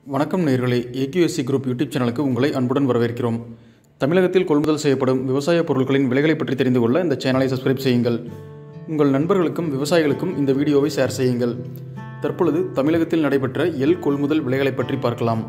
வணக்கம் நேயர்களே AQSC group YouTube சேனலுக்கு உங்களை அன்புடன் வரவேற்கிறோம் தமிழகத்தில் கொள்முதல் செய்யப்படும் விவசாய பொருட்களின் விலைகளை பற்றி தெரிந்து கொள்ள இந்த சேனலை சப்ஸ்கிரைப் செய்யுங்கள் உங்கள் நண்பர்களுக்கும் விவசாயிகளுக்கும் இந்த வீடியோவை ஷேர் செய்யுங்கள் தற்பொழுது தமிழகத்தில் நடைபெற்ற எல் கொள்முதல் விலைகளை பற்றி பார்க்கலாம்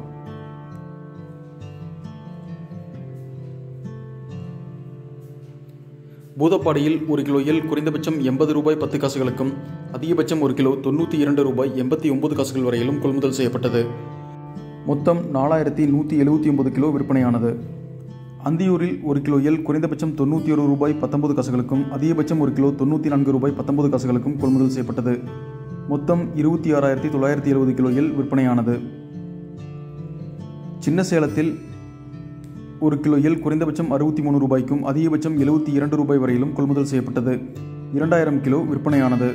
பூதப்பாடியில் ஒரு கிலோ எல் குறைந்தபட்சம் எண்பது ரூபாய் பத்து காசுகளுக்கும் அதிகபட்சம் ஒரு கிலோ தொண்ணூற்றி இரண்டு ரூபாய் எண்பத்தி ஒன்பது காசுகள் வரையிலும் கொள்முதல் செய்யப்பட்டது மொத்தம் நாலாயிரத்தி நூற்றி எழுபத்தி ஒன்பது கிலோ விற்பனையானது அந்தியூரில் ஒரு கிலோ எல் குறைந்தபட்சம் தொண்ணூற்றி ஒரு ரூபாய் பத்தொன்பது காசுகளுக்கும் அதிகபட்சம் ஒரு கிலோ தொண்ணூற்றி நான்கு ரூபாய் பத்தொன்பது காசுகளுக்கும் கொள்முதல் செய்யப்பட்டது மொத்தம் இருபத்தி ஆறாயிரத்தி தொள்ளாயிரத்தி எழுபது கிலோ எல் விற்பனையானது சின்ன சேலத்தில் ஒரு கிலோ எல் குறைந்தபட்சம் அறுபத்தி மூணு ரூபாய்க்கும் அதிகபட்சம் எழுபத்தி இரண்டு ரூபாய் வரையிலும் கொள்முதல் செய்யப்பட்டது இரண்டாயிரம் கிலோ விற்பனையானது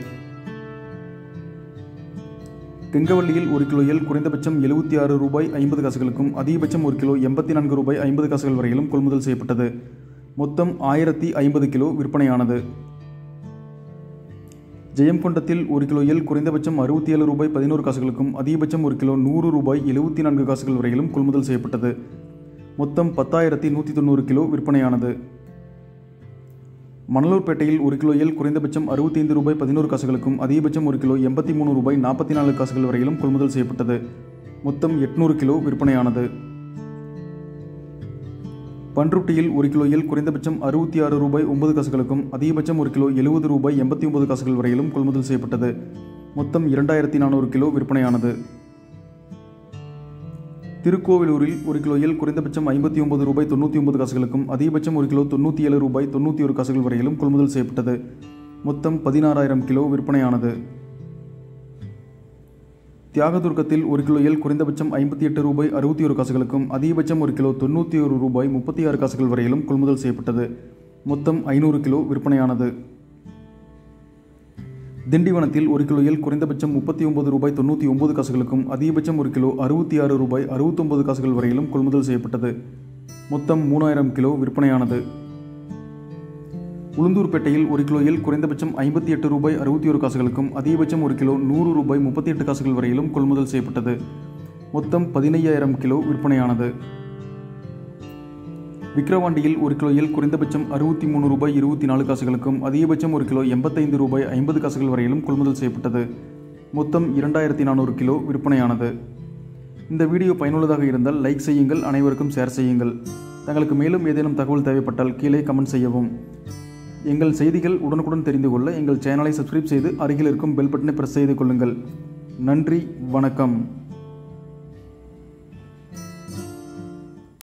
கெங்கவள்ளியில் ஒரு கிலோ எல் குறைந்தபட்சம் எழுபத்தி ஆறு ரூபாய் ஐம்பது காசுகளுக்கும் அதிகபட்சம் ஒரு கிலோ எண்பத்தி நான்கு ரூபாய் ஐம்பது காசுகள் வரையிலும் கொள்முதல் செய்யப்பட்டது மொத்தம் ஆயிரத்தி ஐம்பது கிலோ விற்பனையானது ஜெயம்கொண்டத்தில் ஒரு கிலோ எல் குறைந்தபட்சம் அறுபத்தி ஏழு ரூபாய் பதினோரு காசுகளுக்கும் அதிகபட்சம் ஒரு கிலோ நூறு ரூபாய் எழுபத்தி நான்கு காசுகள் வரையிலும் கொள்முதல் செய்யப்பட்டது மொத்தம் பத்தாயிரத்தி நூற்றி தொண்ணூறு கிலோ விற்பனையானது மணலூர்பேட்டையில் ஒரு கிலோ எல் குறைந்தபட்சம் அறுபத்தைந்து ரூபாய் பதினோரு காசுகளுக்கும் அதிகபட்சம் ஒரு கிலோ எண்பத்தி மூணு ரூபாய் நாற்பத்தி நாலு காசுகள் வரையிலும் கொள்முதல் செய்யப்பட்டது மொத்தம் எட்நூறு கிலோ விற்பனையானது பன்ருட்டியில் ஒரு கிலோ எல் குறைந்தபட்சம் அறுபத்தி ஆறு ரூபாய் ஒன்பது காசுகளுக்கும் அதிகபட்சம் ஒரு கிலோ எழுபது ரூபாய் எண்பத்தி ஒன்பது காசுகள் வரையிலும் கொள்முதல் செய்யப்பட்டது மொத்தம் இரண்டாயிரத்தி நானூறு கிலோ விற்பனையானது திருக்கோவிலூரில் ஒரு கிலோ எல் குறைந்தபட்சம் ஐம்பத்தி ஒன்பது ரூபாய் தொண்ணூற்றி ஒன்பது காசுகளுக்கும் அதிகபட்சம் ஒரு கிலோ தொண்ணூற்றி ஏழு ரூபாய் தொண்ணூற்றி ஒரு காசுகள் வரையிலும் கொள்முதல் செய்யப்பட்டது மொத்தம் பதினாறாயிரம் கிலோ விற்பனையானது தியாகதுர்க்கத்தில் ஒரு கிலோ எல் குறைந்தபட்சம் ஐம்பத்தி எட்டு ரூபாய் அறுபத்தி ஒரு காசுகளுக்கும் அதிகபட்சம் ஒரு கிலோ தொண்ணூற்றி ஒரு ரூபாய் முப்பத்தி ஆறு காசுகள் வரையிலும் கொள்முதல் செய்யப்பட்டது மொத்தம் ஐநூறு கிலோ விற்பனையானது திண்டிவனத்தில் ஒரு கிலோ எல் குறைந்தபட்சம் முப்பத்தி ஒன்பது ரூபாய் தொண்ணூற்றி ஒன்பது காசுகளுக்கும் அதிகபட்சம் ஒரு கிலோ அறுபத்தி ஆறு ரூபாய் அறுபத்தொன்பது காசுகள் வரையிலும் கொள்முதல் செய்யப்பட்டது மொத்தம் மூணாயிரம் கிலோ விற்பனையானது உளுந்தூர்பேட்டையில் ஒரு கிலோ எல் குறைந்தபட்சம் ஐம்பத்தி எட்டு ரூபாய் அறுபத்தி ஒரு காசுகளுக்கும் அதிகபட்சம் ஒரு கிலோ நூறு ரூபாய் முப்பத்தி எட்டு காசுகள் வரையிலும் கொள்முதல் செய்யப்பட்டது மொத்தம் பதினையாயிரம் கிலோ விற்பனையானது விக்கிரவாண்டியில் ஒரு கிலோ எல் குறைந்தபட்சம் அறுபத்தி மூணு ரூபாய் இருபத்தி நாலு காசுகளுக்கும் அதிகபட்சம் ஒரு கிலோ எண்பத்தைந்து ரூபாய் ஐம்பது காசுகள் வரையிலும் கொள்முதல் செய்யப்பட்டது மொத்தம் இரண்டாயிரத்தி நானூறு கிலோ விற்பனையானது இந்த வீடியோ பயனுள்ளதாக இருந்தால் லைக் செய்யுங்கள் அனைவருக்கும் ஷேர் செய்யுங்கள் தங்களுக்கு மேலும் ஏதேனும் தகவல் தேவைப்பட்டால் கீழே கமெண்ட் செய்யவும் எங்கள் செய்திகள் உடனுக்குடன் தெரிந்து கொள்ள எங்கள் சேனலை சப்ஸ்கிரைப் செய்து அருகில் இருக்கும் பெல் பட்டனை பிரஸ் செய்து கொள்ளுங்கள் நன்றி வணக்கம்